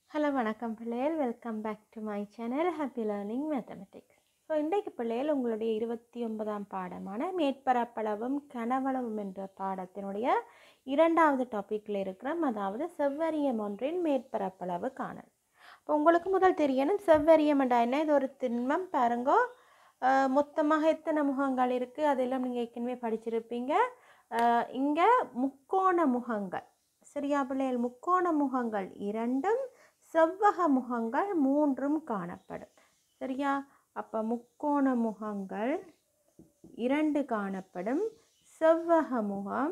hello வணக்கம் பிள்ளைகள் welcome back to my channel happy learning mathematics so இன்றைக்கு பிள்ளைகள் உங்களுடைய இருபத்தி ஒன்பதாம் பாடமான மேற்பரப்பளவும் கனவளவும் என்ற பாடத்தினுடைய இரண்டாவது டாப்பிக்கில் இருக்கிறோம் அதாவது செவ்வரியம் ஒன்றின் மேற்பரப்பளவு காணல் இப்போ உங்களுக்கு முதல் தெரியணும் செவ்வரியம் என்றா என்ன இது ஒரு திண்மம் பாருங்கோ அஹ், மொத்தமாக எத்தனை முகங்கள் இருக்குது அதெல்லாம் நீங்கள் ஏற்கனவே படிச்சிருப்பீங்க இங்கே முக்கோண முகங்கள் சரியா பிள்ளைகள் முக்கோண முகங்கள் இரண்டும் செவ்வக முகங்கள் மூன்றும் காணப்படும் சரியா அப்போ முக்கோண முகங்கள் இரண்டு காணப்படும் செவ்வக முகம்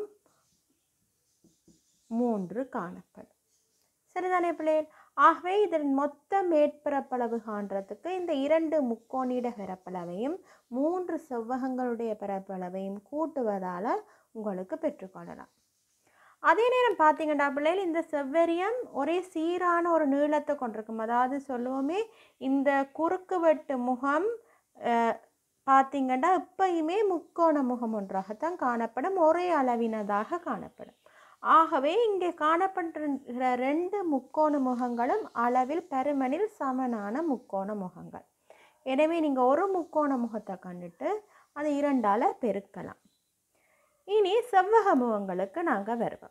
மூன்று காணப்படும் சரிதானே பிள்ளைகள் ஆகவே இதன் மொத்த மேற்பரப்பளவு காண்றதுக்கு இந்த இரண்டு முக்கோணிட பரப்பளவையும் மூன்று செவ்வகங்களுடைய பரப்பளவையும் கூட்டுவதால் உங்களுக்கு பெற்றுக்கொள்ளலாம் அதே நேரம் பார்த்தீங்கன்னா பிள்ளைகள் இந்த செவ்வரியம் ஒரே சீரான ஒரு நீளத்தை கொண்டிருக்கும் அதாவது சொல்லுவோமே இந்த குறுக்கு வெட்டு முகம் அஹ், பார்த்தீங்கன்னா எப்பயுமே முக்கோண முகம் ஒன்றாகத்தான் காணப்படும் ஒரே அளவினதாக காணப்படும் ஆகவே இங்கே காணப்படுகிற ரெண்டு முக்கோண முகங்களும் அளவில் பருமனில் சமனான முக்கோண முகங்கள் எனவே நீங்கள் ஒரு முக்கோண முகத்தை கண்டுட்டு அதை இரண்டால் பெருக்கலாம் இனி செவ்வக முகங்களுக்கு நாங்கள் வருவோம்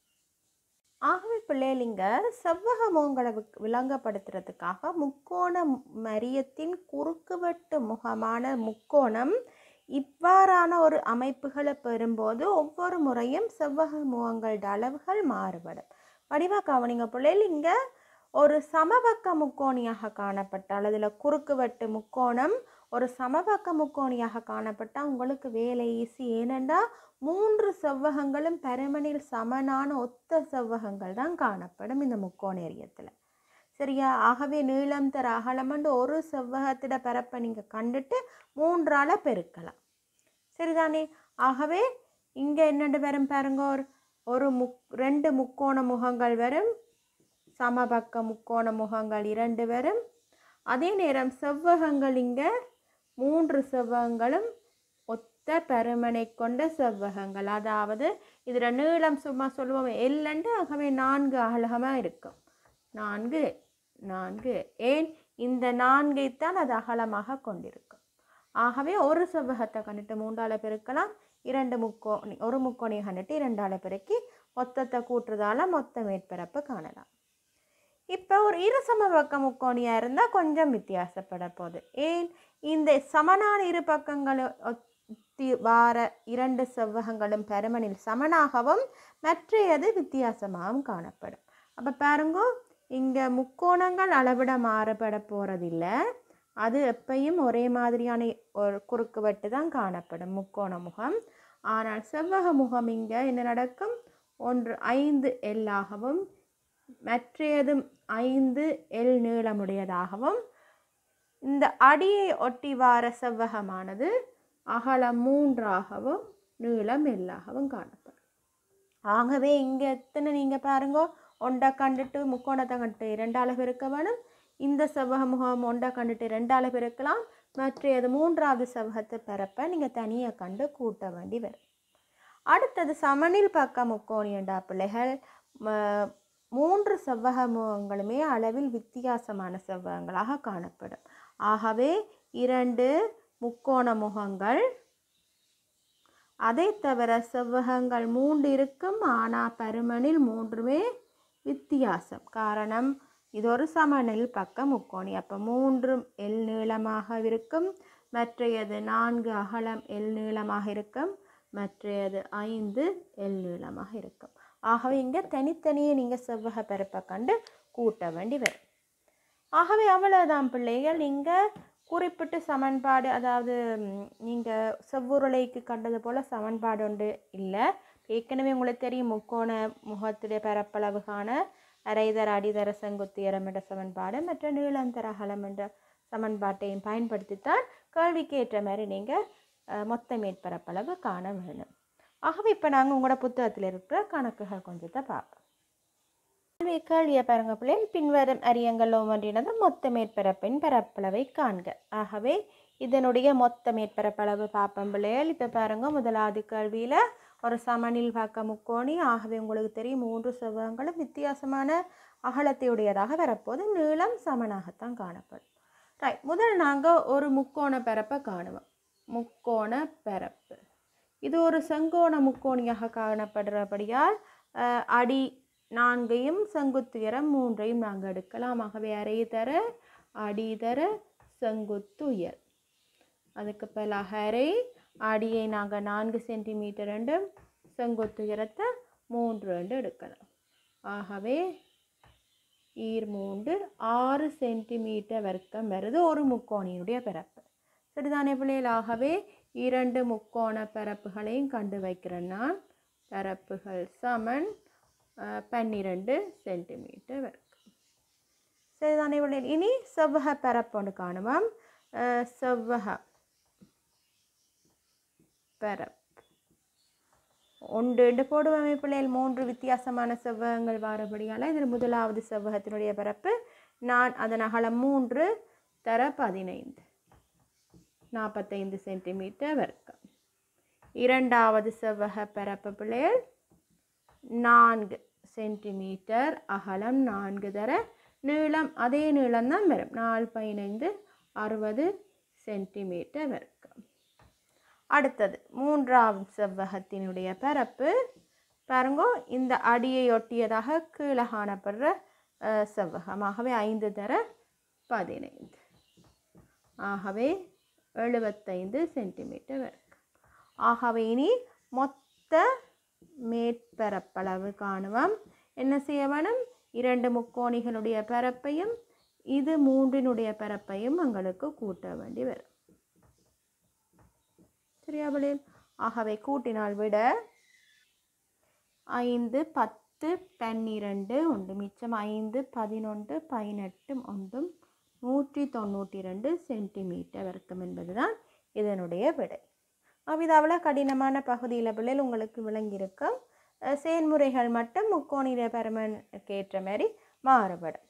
ஆகவே பிள்ளைகளிங்க செவ்வக முகங்களை வி- விளங்கப்படுத்துறதுக்காக முக்கோண மரியத்தின் குறுக்குவெட்டு முகமான முக்கோணம் இவ்வாறான ஒரு அமைப்புகளை பெறும்போது ஒவ்வொரு முறையும் செவ்வக முகங்களோட அளவுகள் மாறுபடும் வடிவாக கவனிங்க பிள்ளைகள் இங்கே ஒரு சமபக்க முக்கோணியாக காணப்பட்டால் அதில் குறுக்குவெட்டு முக்கோணம் ஒரு சமபக்க முக்கோணியாக காணப்பட்டால் உங்களுக்கு வேலை ஈஸி ஏனெண்டா மூன்று செவ்வகங்களும் பருமனில் சமனான ஒத்த செவ்வகங்கள் தான் காணப்படும் இந்த முக்கோணேரியத்தில் சரியா ஆகவே நீளம் தர அகலமண்டு ஒரு செவ்வகத்திட பரப்பை நீங்கள் கண்டுட்டு மூன்றால் பெருக்கலாம் சரிதானே ஆகவே இங்கே என்னண்டு வரும் பாருங்க ஒரு ஒரு முக் ரெண்டு முக்கோண முகங்கள் வரும் சமபக்க முக்கோண முகங்கள் இரண்டு வரும் அதே நேரம் செவ்வகங்கள் இங்கே மூன்று செவ்வகங்களும் ஒத்த பருமனை கொண்ட செவ்வகங்கள் அதாவது இதில் நீளம் சும்மா சொல்லுவோம் எல்லண்டு ஆகவே நான்கு அகலமாக இருக்கும் நான்கு நான்கு ஏன் இந்த நான்கைத்தான் அது அகலமாக கொண்டிருக்கும் ஆகவே ஒரு செவ்வகத்தை கண்டுட்டு மூன்றால பெருக்கலாம் இரண்டு முக்கோணி ஒரு முக்கோணியை கண்டுட்டு இரண்டால பெருக்கி மொத்தத்தை கூட்டுறதால மொத்த மேற்பரப்பு காணலாம் இப்போ ஒரு இருசம பக்க முக்கோணியாக இருந்தால் கொஞ்சம் வித்தியாசப்பட போகுது ஏன் இந்த சமனான இரு பக்கங்களும் ஒத்தி வார இரண்டு செவ்வகங்களும் பருமனில் சமனாகவும் மற்றையது வித்தியாசமாகவும் காணப்படும் அப்போ பாருங்க இங்கே முக்கோணங்கள் அளவிட மாறுபட போகிறதில்ல அது எப்பயும் ஒரே மாதிரியான ஒரு குறுக்கு வெட்டு தான் காணப்படும் முக்கோண முகம் ஆனால் செவ்வக முகம் இங்கே என்ன நடக்கும் ஒன்று ஐந்து எல்லாகவும் மற்றையதும் ஐந்து எல் நீளமுடையதாகவும் இந்த அடியை ஒட்டி வார செவ்வகமானது அகலம் மூன்றாகவும் நீளம் எல்லாகவும் காணப்படும் ஆகவே இங்கே எத்தனை நீங்கள் பாருங்க ஒண்டை கண்டுட்டு முக்கோணத்தை கண்டுட்டு இரண்டால பெருக்க வேணும் இந்த செவ்வக முகம் ஒண்டை கண்டுட்டு ரெண்டால பெருக்கலாம் மற்றது மூன்றாவது செவ்வகத்தை பிறப்ப நீங்கள் தனியாக கண்டு கூட்ட வேண்டி வரும் அடுத்தது சமனில் பக்க முக்கோணியண்டா பிள்ளைகள் ம- மூன்று செவ்வக முகங்களுமே அளவில் வித்தியாசமான செவ்வகங்களாக காணப்படும் ஆகவே இரண்டு முக்கோண முகங்கள் அதை தவிர செவ்வகங்கள் மூன்று இருக்கும் ஆனால் பருமனில் மூன்றுமே வித்தியாசம் காரணம் இது ஒரு சமநில் பக்க முக்கோணி அப்போ மூன்றும் எல் நீளமாக இருக்கும் மற்றையது நான்கு அகலம் எல் நீளமாக இருக்கும் மற்றையது ஐந்து எல் நீளமாக இருக்கும் ஆகவே இங்கே தனித்தனியே நீங்கள் செவ்வக பரப்பை கண்டு கூட்ட வேண்டி வரும் ஆகவே அவ்வளவுதான் பிள்ளைகள் நீங்கள் குறிப்பிட்டு சமன்பாடு அதாவது நீங்கள் செவ்வுருளைக்கு கண்டது போல் சமன்பாடு ஒன்று இல்லை ஏற்கனவே உங்களுக்கு தெரியும் முக்கோண முகத்துடைய பரப்பளவுகான அரைதர அடிதர செங்குத்தியரம் என்ற சமன்பாடு மற்ற நீளந்தர அகலம் என்ற சமன்பாட்டையும் பயன்படுத்தித்தான் கேள்விக்கு ஏற்ற மாதிரி நீங்கள் மொத்த மேற்பரப்பளவு காண வேணும் ஆகவே இப்போ நாங்கள் உங்களோட புத்தகத்தில் இருக்கிற கணக்குகள் கொஞ்சத்தை பார்ப்போம் கேள்வி கேள்வியை பாருங்க பிள்ளைகள் பின்வரும் அரியங்கள் ஒவ்வொன்றினது மொத்த மேற்பரப்பின் பரப்பளவை காண்க ஆகவே இதனுடைய மொத்த மேற்பரப்பளவு பார்ப்போம் பிள்ளைகள் இப்போ பாருங்க முதலாவது கேள்வியில் ஒரு சமனில் பக்க முக்கோணி ஆகவே உங்களுக்கு தெரியும் மூன்று செவ்வகங்களும் வித்தியாசமான அகலத்தையுடையதாக வரப்போது நீளம் சமனாகத்தான் காணப்படும் ரைட் முதல் நாங்கள் ஒரு முக்கோண பரப்பை காணுவோம் முக்கோண பரப்பு இது ஒரு செங்கோண முக்கோணியாக காணப்படுறபடியால் அஹ், அடி நான்கையும் செங்குத்துயரம் மூன்றையும் நாங்கள் எடுக்கலாம் ஆகவே அரை தர அடி தர செங்குத்து உயர் அதுக்கு பதிலாக அரை அடியை நாங்கள் நான்கு சென்டிமீட்டர் ரெண்டும் செங்குத்து உயரத்தை மூன்று ரெண்டு எடுக்கலாம் ஆகவே ஈர் மூன்று ஆறு சென்டிமீட்டர் வர்க்கம் வருது ஒரு முக்கோணியினுடைய பரப்பு சரிதானே பிள்ளைகள் ஆகவே இரண்டு முக்கோண பரப்புகளையும் கண்டு வைக்கிறேன் நான் பரப்புகள் சமன் அஹ், பன்னிரண்டு சென்டிமீட்டர் வர்க்கம் சரிதானே பிள்ளைகள் இனி செவ்வக பரப்பு ஒன்று காணுவோம் அஹ், செவ்வக பரப்பு ஒன்று என்று போடுவோமே பிள்ளைகள் மூன்று வித்தியாசமான செவ்வகங்கள் வாரபடியால் இதில் முதலாவது செவ்வகத்தினுடைய பரப்பு நான் அதன் அகலம் மூன்று தர பதினைந்து நாற்பத்தைந்து சென்டிமீட்டர் வர்க்கம் இரண்டாவது செவ்வக பரப்பு பிள்ளைகள் நான்கு சென்டிமீட்டர் அகலம் நான்கு தர நீளம் அதே நீளம் தான் வரும் நாலு பதினைந்து அறுபது சென்டிமீட்டர் வர்க்கம் அடுத்தது மூன்றாவது செவ்வகத்தினுடைய பரப்பு பாருங்க இந்த அடியை ஒட்டியதாக கீழே காணப்படுற அஹ், செவ்வகமாகவே ஐந்து தர பதினைந்து ஆகவே எழுபத்தைந்து சென்டிமீட்டர் வர்க்கம் ஆகவே இனி மொத்த மேற்பரப்பளவு காணுவோம் என்ன செய்ய வேணும் இரண்டு முக்கோணிகளுடைய பரப்பையும் இது மூன்றினுடைய பரப்பையும் எங்களுக்கு கூட்ட வேண்டி வரும் சரியா பிள்ளைகள் ஆகவே கூட்டினால் விட ஐந்து பத்து பன்னிரண்டு உண்டு மிச்சம் ஐந்து பதினொன்று பதினெட்டு ஒன்றும் நூற்றி தொண்ணூற்றி ரெண்டு சென்டிமீட்டர் வர்க்கம் என்பதுதான் இதனுடைய விடை அவ்விதாவில் கடினமான பகுதியில் பிள்ளைகள் உங்களுக்கு விளங்கியிருக்கும் அஹ் செயல்முறைகள் மட்டும் முக்கோணிட பரமனுக்கு ஏற்ற மாதிரி மாறுபடும்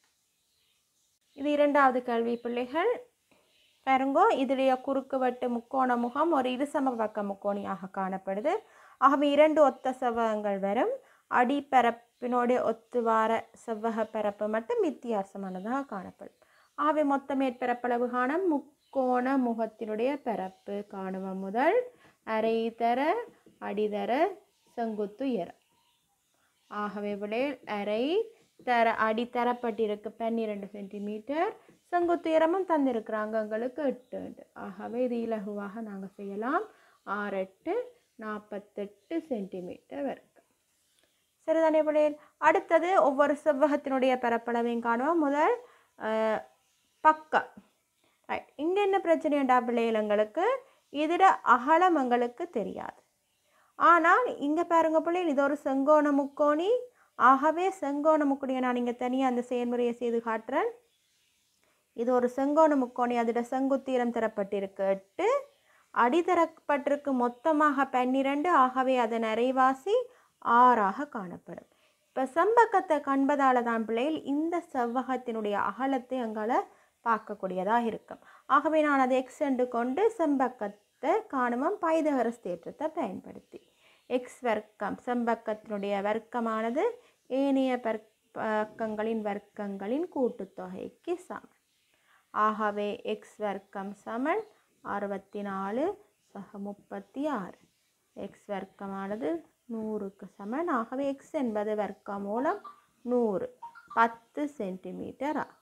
இது இரண்டாவது கல்வி பிள்ளைகள் பாருங்கோ இதுடைய குறுக்குவெட்டு முக்கோண முகம் ஒரு இருசம பக்க முக்கோணியாக காணப்படுது ஆகவே இரண்டு ஒத்த செவ்வகங்கள் வரும் அடிப்பரப்பினோட ஒத்து வார செவ்வக பரப்பு மட்டும் வித்தியாசமானதாக காணப்படும் ஆகவே மொத்த மேற்பரப்பளவு காண முக்கோண முகத்தினுடைய பரப்பு காணுவோம் முதல் அரை தர அடிதர செங்குத்து உயரம் ஆகவே விட அரை தர அடி தரப்பட்டிருக்கு பன்னிரெண்டு சென்டிமீட்டர் செங்குத்து உயரமும் தந்திருக்கிறாங்க எங்களுக்கு எட்டு உண்டு ஆகவே இது இலகுவாக நாங்கள் செய்யலாம் ஆறு எட்டு நாற்பத்தெட்டு சென்டிமீட்டர் வரைக்கும் சரிதானே பிள்ளைகள் அடுத்தது ஒவ்வொரு செவ்வகத்தினுடைய பரப்பளவையும் காணுவோம் முதல் அஹ், பக்கம் ரைட் இங்கே என்ன பிரச்சனைண்டா பிள்ளைகள் எங்களுக்கு இதோட அகலம் எங்களுக்கு தெரியாது ஆனால் இங்கே பாருங்க பிள்ளைகள் இது ஒரு செங்கோண முக்கோணி ஆகவே செங்கோண முக்கோணியை நான் இங்கே தனியாக அந்த செயல்முறையை செய்து காட்டுறேன் இது ஒரு செங்கோண முக்கோணி அதோட செங்குத்தீரம் தரப்பட்டிருக்கு எட்டு அடி தரப்பட்டிருக்கு மொத்தமாக பன்னிரண்டு ஆகவே அதன் அரைவாசி ஆறாக காணப்படும் இப்போ செம்பக்கத்தை கண்பதால தான் பிள்ளைகள் இந்த செவ்வகத்தினுடைய அகலத்தை எங்களை பார்க்கக்கூடியதாக இருக்கும் ஆகவே நான் அதை எக்ஸ் என்று கொண்டு செம்பக்கத்தை காணுமம் பைதகரஸ் தேற்றத்தை பயன்படுத்தி எக்ஸ் வர்க்கம் செம்பக்கத்தினுடைய வர்க்கமானது ஏனைய பர் பக்கங்களின் வர்க்கங்களின் கூட்டுத்தொகைக்கு சமன் ஆகவே எக்ஸ் வர்க்கம் சமன் அறுபத்தி நாலு சக முப்பத்தி ஆறு எக்ஸ் வர்க்கமானது நூறுக்கு சமன் ஆகவே எக்ஸ் என்பது வர்க்க மூலம் நூறு பத்து சென்டிமீட்டர் ஆகும்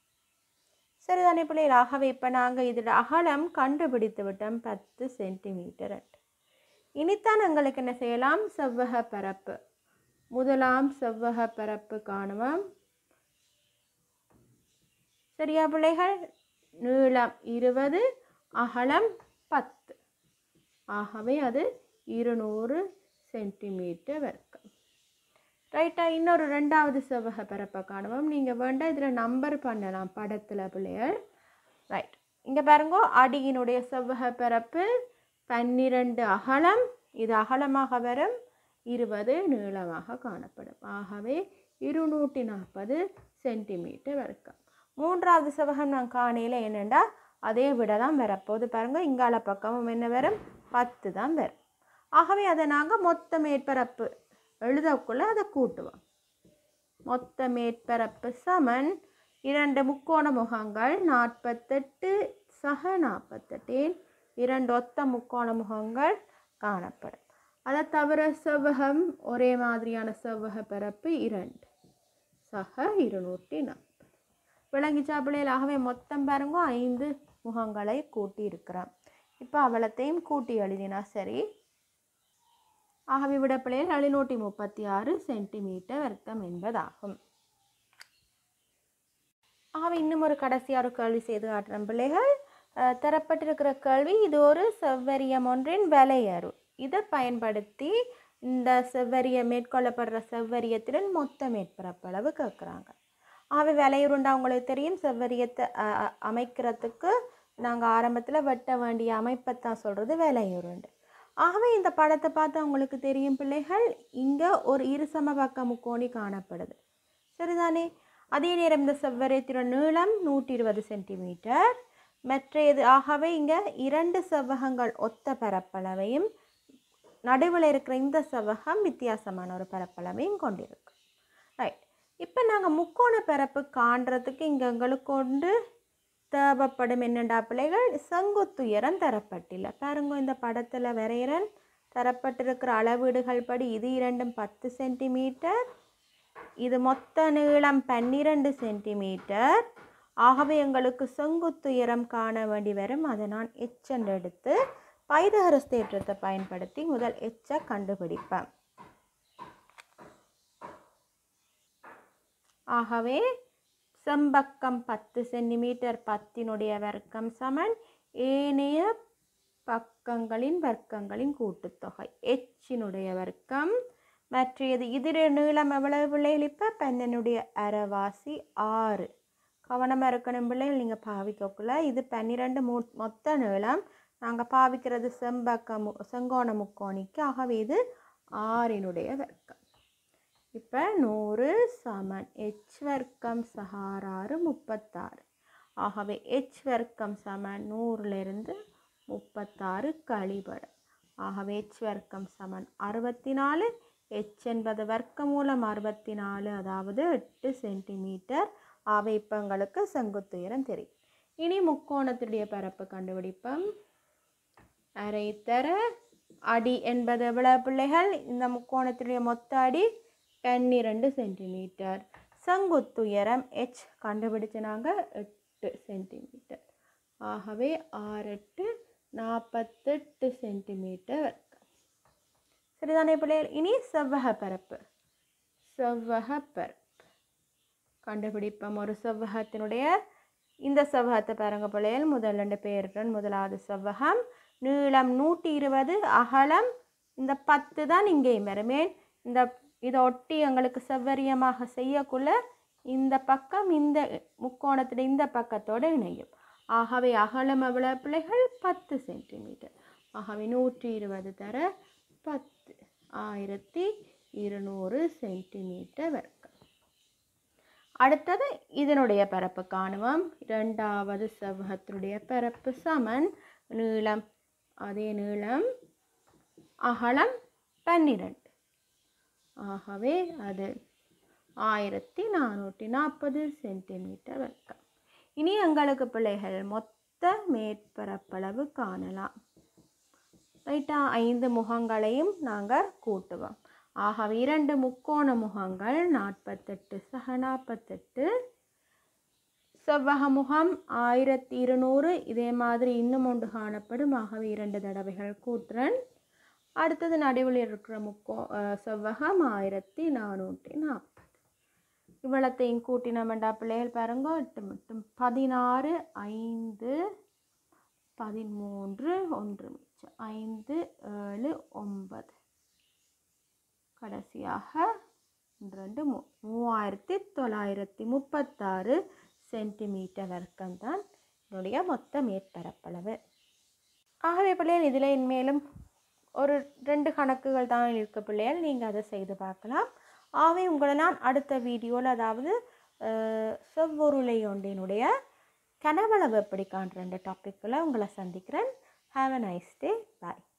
சரிதானே பிள்ளைகள் ஆகவே இப்போ நாங்கள் இதில் அகலம் கண்டுபிடித்து விட்டோம் பத்து சென்டிமீட்டர் இனித்தான் எங்களுக்கு என்ன செய்யலாம் செவ்வக பரப்பு முதலாம் செவ்வக பரப்பு காணுவோம் சரியா பிள்ளைகள் நீளம் இருபது அகலம் பத்து ஆகவே அது இருநூறு சென்டிமீட்டர் வர்க்கம் ரைட்டா இன்னொரு ரெண்டாவது செவ்வக பரப்பை காணுவோம் நீங்கள் வேண்டாம் இதில் நம்பர் பண்ணலாம் படத்தில் பிள்ளைகள் ரைட் இங்கே பாருங்க அடியினுடைய செவ்வக பரப்பு பன்னிரண்டு அகலம் இது அகலமாக வரும் இருபது நீளமாக காணப்படும் ஆகவே இருநூற்றி நாற்பது சென்டிமீட்டர் வர்க்கம் மூன்றாவது செவ்வகம் நான் காணையில் என்னென்னா அதே விட தான் வரப்போகுது பாருங்க இங்கால பக்கமும் என்ன வரும் பத்து தான் வரும் ஆகவே அதை நாங்கள் மொத்த மேற்பரப்பு எழுதக்குள்ள அதை கூட்டுவோம் மொத்த மேற்பரப்பு சமன் இரண்டு முக்கோண முகங்கள் நாற்பத்தெட்டு சக நாற்பத்தெட்டின் இரண்டு ஒத்த முக்கோண முகங்கள் காணப்படும் அதை தவிர செவ்வகம் ஒரே மாதிரியான செவ்வக பரப்பு இரண்டு சக இருநூற்றி நாற்பது விளங்கி சாப்பிடையிலாகவே மொத்தம் பாருங்க ஐந்து முகங்களை கூட்டி இருக்கிறோம் இப்போ அவலத்தையும் கூட்டி எழுதினா சரி ஆகவே விடப்பிள்ளையில் எழுநூற்றி முப்பத்தி ஆறு சென்டிமீட்டர் வர்க்கம் என்பதாகும் ஆகவே இன்னும் ஒரு கடைசியாக ஒரு கேள்வி செய்து காட்டுறேன் பிள்ளைகள் அஹ், தரப்பட்டிருக்கிற கேள்வி இது ஒரு செவ்வரியம் ஒன்றின் வலையறு இதை பயன்படுத்தி இந்த செவ்வரிய மேற்கொள்ளப்படுற செவ்வரியத்தின் மொத்த மேற்பரப்பளவு கேட்குறாங்க ஆகவே வலையுருண்டா உங்களுக்கு தெரியும் செவ்வரியத்தை அ- அ- அமைக்கிறதுக்கு நாங்கள் ஆரம்பத்தில் வெட்ட வேண்டிய அமைப்பை தான் சொல்கிறது வலையுருண்டு ஆகவே இந்த படத்தை பார்த்து உங்களுக்கு தெரியும் பிள்ளைகள் இங்கே ஒரு இருசம பக்க முக்கோணி காணப்படுது சரிதானே அதே நேரம் இந்த செவ்வரியத்தின் நீளம் நூற்றி இருபது சென்டிமீட்டர் மற்றையது ஆகவே இங்கே இரண்டு செவ்வகங்கள் ஒத்த பரப்பளவையும் நடுவில் இருக்கிற இந்த செவ்வகம் வித்தியாசமான ஒரு பரப்பளவையும் கொண்டிருக்கு ரைட் இப்போ நாங்கள் முக்கோண பரப்பு காண்றதுக்கு இங்கே எங்களுக்கு கொண்டு தேவைப்படும் என்னண்டா பிள்ளைகள் செங்குத்துயரம் தரப்பட்டில்லை பாருங்க இந்த படத்தில் வரைகிறன் தரப்பட்டிருக்கிற அளவீடுகள் படி இது இரண்டும் பத்து சென்டிமீட்டர் இது மொத்த நீளம் பன்னிரண்டு சென்டிமீட்டர் ஆகவே எங்களுக்கு செங்குத்துயரம் காண வேண்டி வரும் அதை நான் எச்சென்று எடுத்து பைதகரஸ் தேற்றத்தை பயன்படுத்தி முதல் எச்சை கண்டுபிடிப்பேன் ஆகவே செம்பக்கம் பத்து சென்டிமீட்டர் பத்தினுடைய வர்க்கம் சமன் ஏனைய பக்கங்களின் வர்க்கங்களின் கூட்டுத்தொகை எச்சினுடைய வர்க்கம் மற்றது இதில் நீளம் எவ்வளவு பிள்ளைகள் இப்போ பன்னெண்டுடைய அரைவாசி ஆறு கவனமாக இருக்கணும் பிள்ளைகள் நீங்கள் பாவிக்கக்குள்ள இது பன்னிரெண்டு மு மொத்த நீளம் நாங்கள் பாவிக்கிறது செம்பக்க மு செங்கோண முக்கோணிக்கு ஆகவே இது ஆறினுடைய வர்க்கம் இப்போ நூறு சமன் எச் வர்க்கம் சகாராறு முப்பத்தாறு ஆகவே எச் வர்க்கம் சமன் நூறுலேருந்து முப்பத்தாறு கழிபடும் ஆகவே எச் வர்க்கம் சமன் அறுபத்தி நாலு எச் என்பது வர்க்க மூலம் அறுபத்தி நாலு அதாவது எட்டு சென்டிமீட்டர் ஆகவே இப்போ எங்களுக்கு செங்குத்துயரம் தெரியும் இனி முக்கோணத்துடைய பரப்பு கண்டுபிடிப்போம் அரைத்தர அடி என்பது எவ்வளவு பிள்ளைகள் இந்த முக்கோணத்துடைய மொத்த அடி பன்னிரெண்டு சென்டிமீட்டர் செங்குத்துயரம் எச் கண்டுபிடிச்சு நாங்கள் எட்டு சென்டிமீட்டர் ஆகவே ஆறு எட்டு நாற்பத்தெட்டு சென்டிமீட்டர் வர்க்கம் சரிதானே பிள்ளைகள் இனி செவ்வக பரப்பு செவ்வக பரப்பு கண்டுபிடிப்போம் ஒரு செவ்வகத்தினுடைய இந்த செவ்வகத்தை பாருங்க பிள்ளைகள் முதல் ரெண்டு பேருடன் முதலாவது செவ்வகம் நீளம் நூற்றி இருபது அகலம் இந்த பத்து தான் இங்கேயும் வருமே இந்த இதை ஒட்டி எங்களுக்கு செவ்வரியமாக செய்யக்குள்ள இந்த பக்கம் இந்த முக்கோணத்தில் இந்த பக்கத்தோடு இணையும் ஆகவே அகலம் எவ்வளவு பிள்ளைகள் பத்து சென்டிமீட்டர் ஆகவே நூற்றி இருபது தர பத்து ஆயிரத்தி இருநூறு சென்டிமீட்டர் வர்க்கம் அடுத்தது இதனுடைய பரப்பு காணுவோம் இரண்டாவது செவ்வகத்தினுடைய பரப்பு சமன் நீளம் அதே நீளம் அகலம் பன்னிரண்டு ஆகவே அது ஆயிரத்தி நானூற்றி நாற்பது சென்டிமீட்டர் வர்க்கம் இனி எங்களுக்கு பிள்ளைகள் மொத்த மேற்பரப்பளவு காணலாம் ரைட்டா ஐந்து முகங்களையும் நாங்கள் கூட்டுவோம் ஆகவே இரண்டு முக்கோண முகங்கள் நாற்பத்தெட்டு சக நாற்பத்தெட்டு செவ்வக முகம் ஆயிரத்தி இருநூறு இதே மாதிரி இன்னும் ஒன்று காணப்படும் ஆகவே இரண்டு தடவைகள் கூட்டுறன் அடுத்தது நடுவில் இருக்கிற முக்கோ அஹ், செவ்வகம் ஆயிரத்தி நானூற்றி நாற்பது இவ்வளத்தையும் கூட்டினோம்டா பிள்ளைகள் பாருங்க எட்டு மட்டும் பதினாறு ஐந்து பதிமூன்று ஒன்று மிச்சம் ஐந்து ஏழு ஒன்பது கடைசியாக ஒன்று, ரெண்டு மூ மூவாயிரத்தி தொள்ளாயிரத்தி முப்பத்தாறு சென்டிமீட்டர் வர்க்கம் தான் என்னுடைய மொத்த மேற்பரப்பளவு ஆகவே பிள்ளைகள் இதில் மேலும் ஒரு ரெண்டு கணக்குகள் தான் இருக்க பிள்ளைகள் நீங்கள் அதை செய்து பார்க்கலாம் ஆகவே உங்களை நான் அடுத்த வீடியோவில் அதாவது அஹ், செவ்வொருளை ஒன்றினுடைய கனவளவு எப்படி காண்ற டாப்பிக்கில் உங்களை சந்திக்கிறேன் have a nice day bye